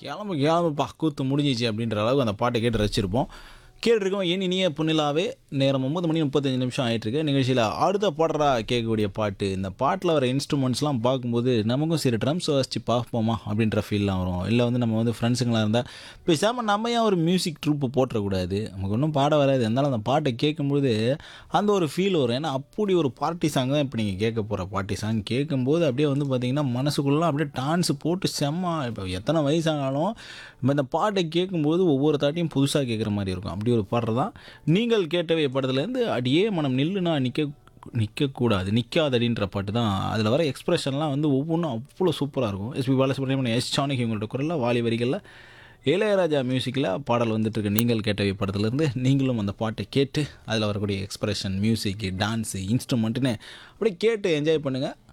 கிளம்பு கிளம்புப்பா கூத்து முடிஞ்சிச்சு அப்படின்ற அளவுக்கு அந்த பாட்டை கேட்டு ரசிச்சிருப்போம் கேட்டிருக்கோம் ஏன் இனிய புண்ணிலாவே நேரம் ஒம்பது மணி முப்பத்தஞ்சு நிமிஷம் ஆயிட்டிருக்கு நிகழ்ச்சியில் அடுத்த பாடுறா கேட்கக்கூடிய பாட்டு இந்த பாட்டில் வர இன்ஸ்ட்ருமெண்ட்ஸ்லாம் பார்க்கும்போது நமக்கும் சரி ட்ரம்ஸ் வச்சு பார்ப்போமா அப்படின்ற ஃபீல்லாம் வரும் இல்லை வந்து நம்ம வந்து ஃப்ரெண்ட்ஸுங்களாக இருந்தால் பேசாமல் நம்ம ஏன் ஒரு மியூசிக் ட்ரூப்பு போட்டுறக்கூடாது நமக்கு ஒன்றும் பாட வராது இருந்தாலும் அந்த பாட்டை கேட்கும்போது அந்த ஒரு ஃபீல் வரும் ஏன்னா அப்படி ஒரு பார்ட்டி சாங் தான் இப்போ நீங்கள் கேட்க போகிற பார்ட்டி சாங் கேட்கும்போது அப்படியே வந்து பார்த்தீங்கன்னா மனசுக்குள்ளலாம் அப்படியே டான்ஸ் போட்டு செம்ம இப்போ எத்தனை வயசானாலும் நம்ம இந்த பாட்டை கேட்கும்போது ஒவ்வொரு தாட்டையும் புதுசாக கேட்குற மாதிரி இருக்கும் அப்படி ஒரு பாடுறது தான் நீங்கள் கேட்டவை படத்துலேருந்து அடியே மனம் நில்லுனா நிற்க நிற்கக்கூடாது நிற்காதடின்ற பாட்டு தான் அதில் வர எக்ஸ்பிரஷன்லாம் வந்து ஒவ்வொன்றும் அவ்வளோ சூப்பராக இருக்கும் எஸ்பி பாலசுப்ரமணியம் எஸ் சாணிக்கு இவங்கள்ட்ட குரலில் வாலி வரிகளில் இளையராஜா மியூசிக்கில் பாடல் வந்துட்டுருக்கு நீங்கள் கேட்டவை படத்துலேருந்து நீங்களும் அந்த பாட்டை கேட்டு அதில் வரக்கூடிய எக்ஸ்பிரஷன் மியூசிக்கு டான்ஸு இன்ஸ்ட்ருமெண்ட்டுன்னு அப்படியே கேட்டு என்ஜாய் பண்ணுங்கள்